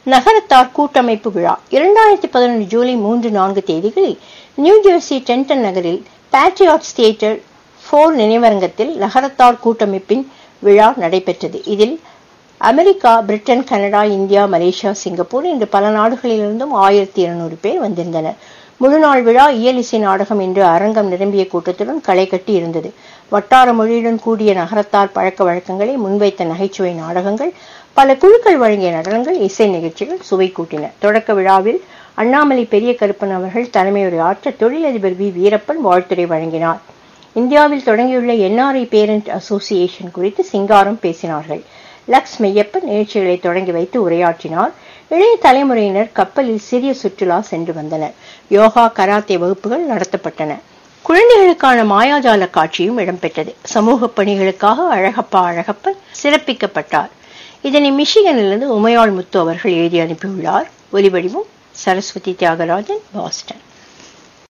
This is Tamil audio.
நகரத்தார் கூட்டமைப்பு விழா இரண்டாயிரத்தி பதினொன்று ஜூலை மூன்று நான்கு தேதிகளில் நியூ ஜெர்சி டென்டன் நகரில் பேட்ரியாட்ஸ் தியேட்டர் போர் நினைவரங்கத்தில் நகரத்தார் கூட்டமைப்பின் விழா நடைபெற்றது இதில் America Britain Canada India Malaysia Singapore என்று பல நாடுகளிலிருந்தும் ஆயிரத்தி இருநூறு பேர் வந்திருந்தனர் முழுநாள் விழா இயல் இசை நாடகம் என்று அரங்கம் நிரம்பிய கூட்டத்துடன் களை கட்டி இருந்தது வட்டார மொழியுடன் கூடிய நகரத்தார் பழக்க வழக்கங்களை முன்வைத்த நகைச்சுவை நாடகங்கள் பல குழுக்கள் வழங்கிய நடனங்கள் இசை நிகழ்ச்சிகள் சுவை கூட்டின தொடக்க விழாவில் அண்ணாமலை பெரிய கருப்பன் அவர்கள் தலைமையுரையாற்ற தொழிலதிபர் வி வீரப்பன் வாழ்த்துரை வழங்கினார் இந்தியாவில் தொடங்கியுள்ள என்ஆர்ஐ பேரண்ட் அசோசியேஷன் குறித்து சிங்காரம் பேசினார்கள் லக்ஸ் மெய்யப்பன் நிகழ்ச்சிகளை தொடங்கி வைத்து உரையாற்றினார் இளைய தலைமுறையினர் கப்பலில் சிறிய சுற்றுலா சென்று வந்தனர் யோகா கராத்தே வகுப்புகள் நடத்தப்பட்டன குழந்தைகளுக்கான மாயாஜால காட்சியும் இடம்பெற்றது சமூக பணிகளுக்காக அழகப்பா அழகப்பன் சிறப்பிக்கப்பட்டார் இதனை மிஷிகனிலிருந்து உமையாள் முத்து அவர்கள் எழுதி அனுப்பியுள்ளார் ஒலிவடிவும் சரஸ்வதி தியாகராஜன் பாஸ்டன்